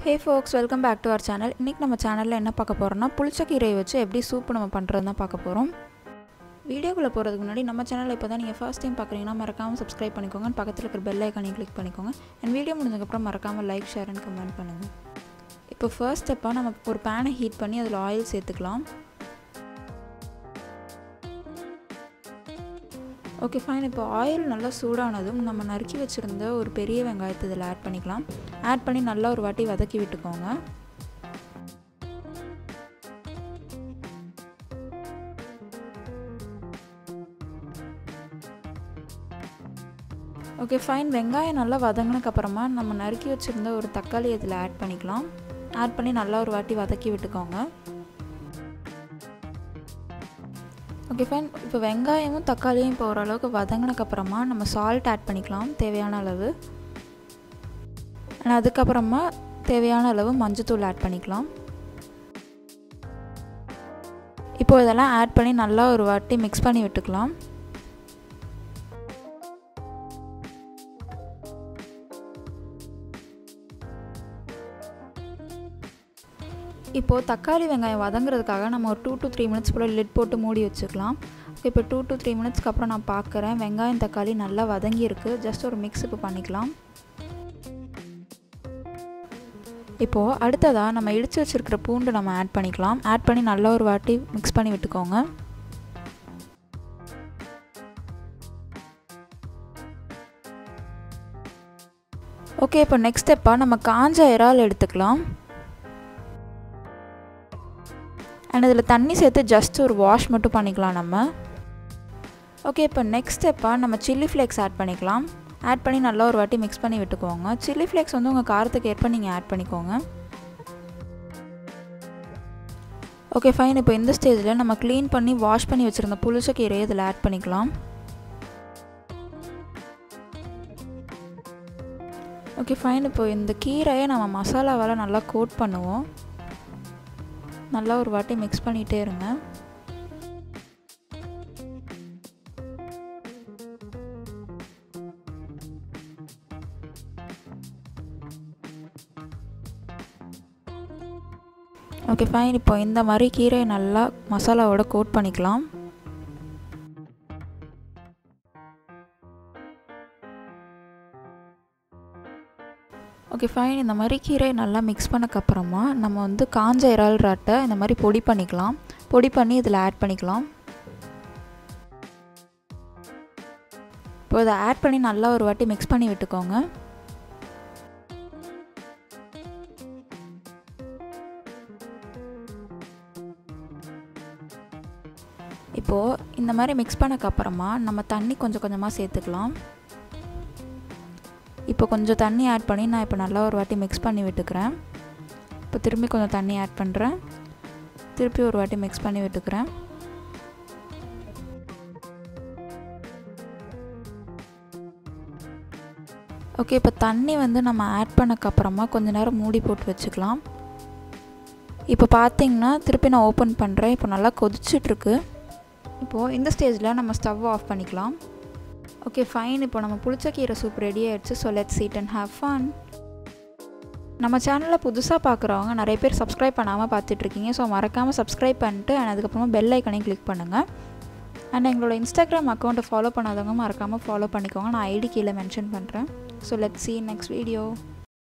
hey folks welcome back to our channel இன்றைக்கி நம்ம சேனலில் என்ன பார்க்க போகிறோம்னா புளிச்சக்கீரையை வச்சு எப்படி சூப் நம்ம பண்ணுறது தான் பார்க்க போகிறோம் வீடியோக்குள்ளே போகிறதுக்கு முன்னாடி நம்ம சேனலில் இப்போ தான் நீங்கள் ஃபர்ஸ்ட் டைம் பார்க்குறீங்கன்னா மறக்காமல் சப்ஸ்கிரைப் பண்ணிக்கோங்க பக்கத்தில் இருக்கிற பெல் ஐக்கானையும் கிளிக் பண்ணிக்கோங்க அண்ட் வீடியோ முடிஞ்சதுக்கப்புறம் மறக்காமல் லைக் ஷேர் அண்ட் கமெண்ட் பண்ணுங்கள் இப்போ ஃபர்ஸ்ட் ஸ்டெப்பாக நம்ம ஒரு பேனை ஹீட் பண்ணி அதில் ஆயில் சேர்த்துக்கலாம் ஓகே ஃபைன் இப்போ ஆயில் நல்லா சூடானதும் நம்ம நறுக்கி வச்சுருந்த ஒரு பெரிய வெங்காயத்தை இதில் ஆட் பண்ணிக்கலாம் ஆட் பண்ணி நல்லா ஒரு வாட்டி வதக்கி விட்டுக்கோங்க ஓகே ஃபைன் வெங்காயம் நல்லா வதங்கினதுக்கப்புறமா நம்ம நறுக்கி வச்சுருந்த ஒரு தக்காளி இதில் ஆட் பண்ணிக்கலாம் ஆட் பண்ணி நல்லா ஒரு வாட்டி வதக்கி விட்டுக்கோங்க ஓகே ஃபைன் இப்போ வெங்காயமும் தக்காளியும் இப்போ ஓரளவுக்கு வதங்கினதுக்கப்புறமா நம்ம சால்ட் ஆட் பண்ணிக்கலாம் தேவையான அளவு அதுக்கப்புறமா தேவையான அளவு மஞ்சத்தூள் ஆட் பண்ணிக்கலாம் இப்போ இதெல்லாம் ஆட் பண்ணி நல்லா ஒரு வாட்டி மிக்ஸ் பண்ணி விட்டுக்கலாம் இப்போது தக்காளி வெங்காயம் வதங்குறதுக்காக நம்ம ஒரு டூ டு த்ரீ மினிட்ஸ் போல் லிட் போட்டு மூடி வச்சுக்கலாம் இப்போ டூ டு த்ரீ மினிட்ஸ்க்கு அப்புறம் நான் பார்க்குறேன் வெங்காயம் தக்காளி நல்லா வதங்கியிருக்கு ஜஸ்ட் ஒரு மிக்ஸ் இப்போ பண்ணிக்கலாம் இப்போது அடுத்ததாக நம்ம இடித்து வச்சுருக்கிற பூண்டு நம்ம ஆட் பண்ணிக்கலாம் ஆட் பண்ணி நல்லா ஒரு வாட்டி மிக்ஸ் பண்ணி விட்டுக்கோங்க ஓகே இப்போ நெக்ஸ்ட் ஸ்டெப்பாக நம்ம காஞ்ச இறால் எடுத்துக்கலாம் அண்ட் இதில் தண்ணி சேர்த்து ஜஸ்ட் ஒரு வாஷ் மட்டும் பண்ணிக்கலாம் நம்ம ஓகே இப்போ நெக்ஸ்ட் ஸ்டெப்பாக நம்ம சில்லி ஃப்ளேக்ஸ் ஆட் பண்ணிக்கலாம் ஆட் பண்ணி நல்லா ஒரு வாட்டி மிக்ஸ் பண்ணி விட்டுக்கோங்க சில்லி ஃப்ளேக்ஸ் வந்து உங்கள் காரத்துக்கு ஏற்ப நீங்கள் ஆட் பண்ணிக்கோங்க ஓகே ஃபைன் இப்போ இந்த ஸ்டேஜில் நம்ம க்ளீன் பண்ணி வாஷ் பண்ணி வச்சுருந்த புளிச்ச கீரையை இதில் ஆட் பண்ணிக்கலாம் ஓகே ஃபைன் இப்போ இந்த கீரையை நம்ம மசாலாவால் நல்லா கோட் பண்ணுவோம் நல்லா ஒரு வாட்டி மிக்ஸ் பண்ணிகிட்டே இருங்க ஓகே ஃபைன் இப்போ இந்த மாதிரி கீரையை நல்லா மசாலாவோட கோட் பண்ணிக்கலாம் ஓகே ஃபைன் இந்த மாதிரி கீரை நல்லா மிக்ஸ் பண்ணக்கப்புறமா நம்ம வந்து காஞ்ச இறால் ராட்டை இந்த மாதிரி பொடி பண்ணிக்கலாம் பொடி பண்ணி இதில் ஆட் பண்ணிக்கலாம் இப்போ இதை ஆட் பண்ணி நல்லா ஒரு வாட்டி மிக்ஸ் பண்ணி விட்டுக்கோங்க இப்போது இந்த மாதிரி மிக்ஸ் பண்ணக்கப்புறமா நம்ம தண்ணி கொஞ்சம் கொஞ்சமாக சேர்த்துக்கலாம் இப்போ கொஞ்சம் தண்ணி ஆட் பண்ணி நான் இப்போ நல்லா ஒரு வாட்டி மிக்ஸ் பண்ணி விட்டுக்கிறேன் இப்போ திரும்பி கொஞ்சம் தண்ணி ஆட் பண்ணுறேன் திருப்பி ஒரு வாட்டி மிக்ஸ் பண்ணி விட்டுக்கிறேன் ஓகே இப்போ தண்ணி வந்து நம்ம ஆட் பண்ணக்கப்புறமா கொஞ்ச நேரம் மூடி போட்டு வச்சுக்கலாம் இப்போ பார்த்தீங்கன்னா திருப்பி நான் ஓப்பன் பண்ணுறேன் இப்போ நல்லா கொதிச்சிட்ருக்கு இப்போது இந்த ஸ்டேஜில் நம்ம ஸ்டவ் ஆஃப் பண்ணிக்கலாம் ஓகே ஃபைன் இப்போ நம்ம புளிச்சக்கீரை சூப் ரெடி ஆகிடுச்சு so let's eat and have fun நம்ம சேனலில் புதுசாக பார்க்குறவங்க நிறைய பேர் சப்ஸ்கிரைப் பண்ணாமல் பார்த்துட்ருக்கீங்க ஸோ மறக்காமல் சப்ஸ்கிரைப் பண்ணிட்டு அண்ட் அதுக்கப்புறமா பெல் ஐக்கனையும் கிளிக் பண்ணுங்கள் அண்ட் எங்களோட இன்ஸ்டாகிராம் அக்கௌண்ட்டை ஃபாலோ பண்ணாதவங்க மறக்காமல் ஃபாலோ பண்ணிக்கோங்க நான் ஐடி கீழே மென்ஷன் பண்ணுறேன் so let's see next video